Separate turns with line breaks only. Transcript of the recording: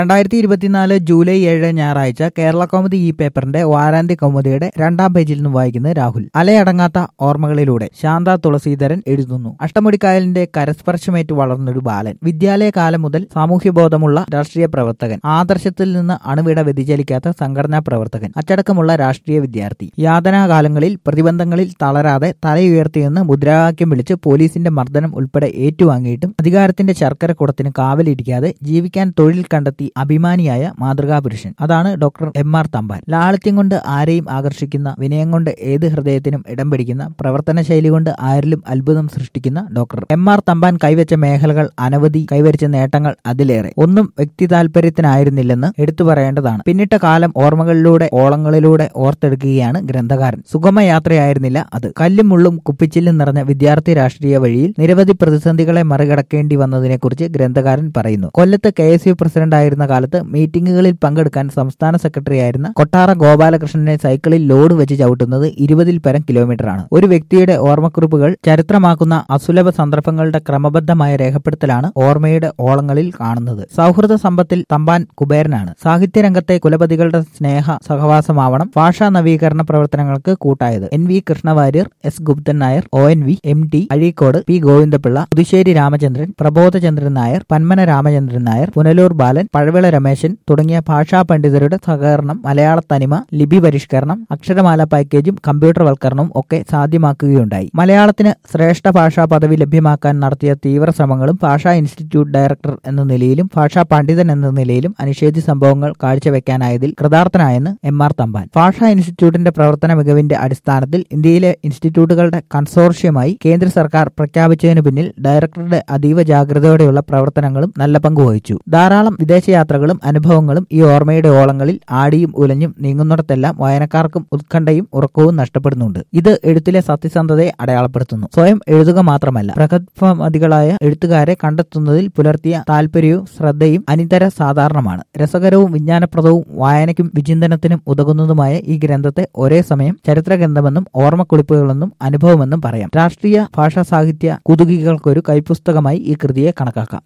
രണ്ടായിരത്തി ഇരുപത്തിനാല് ജൂലൈ ഏഴ് ഞായറാഴ്ച കേരള കൗമുദി ഈ പേപ്പറിന്റെ വാരാന്ത്യ കൗമുദിയുടെ രണ്ടാം പേജിൽ നിന്ന് വായിക്കുന്നത് രാഹുൽ അലയടങ്ങാത്ത ഓർമ്മകളിലൂടെ ശാന്ത തുളസീധരൻ എഴുതുന്നു അഷ്ടമുടിക്കായലിന്റെ കരസ്പർശമേറ്റ് വളർന്നൊരു ബാലൻ വിദ്യാലയ കാലം മുതൽ സാമൂഹ്യബോധമുള്ള രാഷ്ട്രീയ പ്രവർത്തകൻ ആദർശത്തിൽ നിന്ന് അണുവിട വ്യതിചലിക്കാത്ത സംഘടനാ പ്രവർത്തകൻ അച്ചടക്കമുള്ള രാഷ്ട്രീയ വിദ്യാർത്ഥി യാതനാകാലങ്ങളിൽ പ്രതിബന്ധങ്ങളിൽ തളരാതെ തലയുയർത്തിയെന്ന് മുദ്രാവാക്യം വിളിച്ച് പോലീസിന്റെ മർദ്ദനം ഉൾപ്പെടെ ഏറ്റുവാങ്ങിയിട്ടും അധികാരത്തിന്റെ ശർക്കര കുടത്തിന് കാവലിരിക്കാതെ ജീവിക്കാൻ തൊഴിൽ കണ്ടെത്തി അഭിമാനിയായ മാതൃകാ പുരുഷൻ അതാണ് ഡോക്ടർ എം ആർ തമ്പാൻ ലാളിത്യം കൊണ്ട് ആരെയും ആകർഷിക്കുന്ന വിനയം കൊണ്ട് ഏത് ഹൃദയത്തിനും ഇടം പിടിക്കുന്ന പ്രവർത്തന ശൈലി കൊണ്ട് ആരിലും അത്ഭുതം സൃഷ്ടിക്കുന്ന ഡോക്ടർ എം ആർ തമ്പാൻ കൈവച്ച മേഖലകൾ അനവധി കൈവരിച്ച നേട്ടങ്ങൾ അതിലേറെ ഒന്നും വ്യക്തി താല്പര്യത്തിനായിരുന്നില്ലെന്ന് എടുത്തു പറയേണ്ടതാണ് പിന്നിട്ട കാലം ഓർമ്മകളിലൂടെ ഓളങ്ങളിലൂടെ ഓർത്തെടുക്കുകയാണ് ഗ്രന്ഥകാരൻ സുഗമയാത്രയായിരുന്നില്ല അത് കല്ലും മുള്ളും കുപ്പിച്ചില്ലും നിറഞ്ഞ വിദ്യാർത്ഥി രാഷ്ട്രീയ വഴിയിൽ നിരവധി പ്രതിസന്ധികളെ മറികടക്കേണ്ടി വന്നതിനെക്കുറിച്ച് ഗ്രന്ഥകാരൻ പറയുന്നു കൊല്ലത്ത് കെ എസ് യു പ്രസിഡന്റായിരുന്ന കാലത്ത് മീറ്റിംഗുകളിൽ പങ്കെടുക്കാൻ സംസ്ഥാന സെക്രട്ടറിയായിരുന്ന കൊട്ടാറ ഗോപാലകൃഷ്ണനെ സൈക്കിളിൽ ലോഡ് വെച്ച് ചവിട്ടുന്നത് ഇരുപതിൽ പരം കിലോമീറ്ററാണ് ഒരു വ്യക്തിയുടെ ഓർമ്മക്കുറിപ്പുകൾ ചരിത്രമാക്കുന്ന അസുലഭ സന്ദർഭങ്ങളുടെ ക്രമബദ്ധമായ രേഖപ്പെടുത്തലാണ് ഓർമ്മയുടെ ഓളങ്ങളിൽ കാണുന്നത് സൗഹൃദ സമ്പത്തിൽ തമ്പാൻ കുബേരനാണ് സാഹിത്യരംഗത്തെ കുലപതികളുടെ സ്നേഹ സഹവാസമാവണം ഭാഷാ നവീകരണ പ്രവർത്തനങ്ങൾക്ക് കൂട്ടായത് N V Krishnavariyar S Guptan Nair O N V M T Azhikode P Govindapilla Puthussery Ramachandran Prabodhachandran Nair Panmana Ramachandran Nair Punalur Balan Pazhavila Ramesan തുടങ്ങിയ ഭാഷാ പണ്ഡിതരുടെ സഹകരണം മലയാള തനിമ ലിപി പരിഷ്കരണം അക്ഷരമാല പാക്കേജും കമ്പ്യൂട്ടർ വൽക്കരണവും ഒക്കെ സാധ്യമാക്കുകയുണ്ടായി മലയാളത്തിന് ശ്രേഷ്ഠ ഭാഷാ പദവി ലഭ്യമാക്കാൻ നടത്തിയ തീവ്ര ശ്രമങ്ങളും ഭാഷാ ഇൻസ്റ്റിറ്റ്യൂട്ട് ഡയറക്ടർ എന്ന നിലയിലും ഭാഷാ പണ്ഡിതൻ എന്ന നിലയിലും അനിഷേധ്യ സംഭവങ്ങൾ കാഴ്ചവെക്കാനായതിൽ കൃതാർത്ഥനായെന്ന് എം ആർ തമ്പാൻ ഭാഷാ ഇൻസ്റ്റിറ്റ്യൂട്ടിന്റെ പ്രവർത്തന മികവിന്റെ അടിസ്ഥാനത്തിൽ ഇന്ത്യയിലെ ഇൻസ്റ്റിറ്റ്യൂട്ടുകളുടെ കൺസോർഷ്യമായി കേന്ദ്ര സർക്കാർ പ്രഖ്യാപിച്ചതിനു പിന്നിൽ ഡയറക്ടറുടെ അതീവ ജാഗ്രതയോടെയുള്ള പ്രവർത്തനങ്ങളും നല്ല പങ്കുവഹിച്ചു ധാരാളം വിദേശയാത്രകളും അനുഭവങ്ങളും ഈ ഓർമ്മയുടെ ഓളങ്ങളിൽ ആടിയും ഉലഞ്ഞും നീങ്ങുന്നിടത്തെല്ലാം വായനക്കാർക്കും ഉത്കണ്ഠയും ഉറക്കവും നഷ്ടപ്പെടുന്നുണ്ട് ഇത് എഴുത്തിലെ സത്യസന്ധതയെ അടയാളപ്പെടുത്തുന്നു സ്വയം എഴുതുക മാത്രമല്ല പ്രഗത്ഭമതികളായ എഴുത്തുകാരെ കണ്ടെത്തുന്നതിൽ പുലർത്തിയ താല്പര്യവും ശ്രദ്ധയും അനിതര സാധാരണമാണ് രസകരവും വിജ്ഞാനപ്രദവും വായനയ്ക്കും വിചിന്തനത്തിനും ഉതകുന്നതുമായ ഈ ഗ്രന്ഥത്തെ ഒരേ സമയം ചരിത്രഗ്രന്ഥമെന്നും ഓർമ്മക്കുറിപ്പുകളെന്നും അനുഭവമെന്നും പറയാം രാഷ്ട്രീയ ഭാഷാ സാഹിത്യ കുതുകികൾക്കൊരു കൈപ്പുസ്തകമായി ഈ കൃതിയെ കണക്കാക്കാം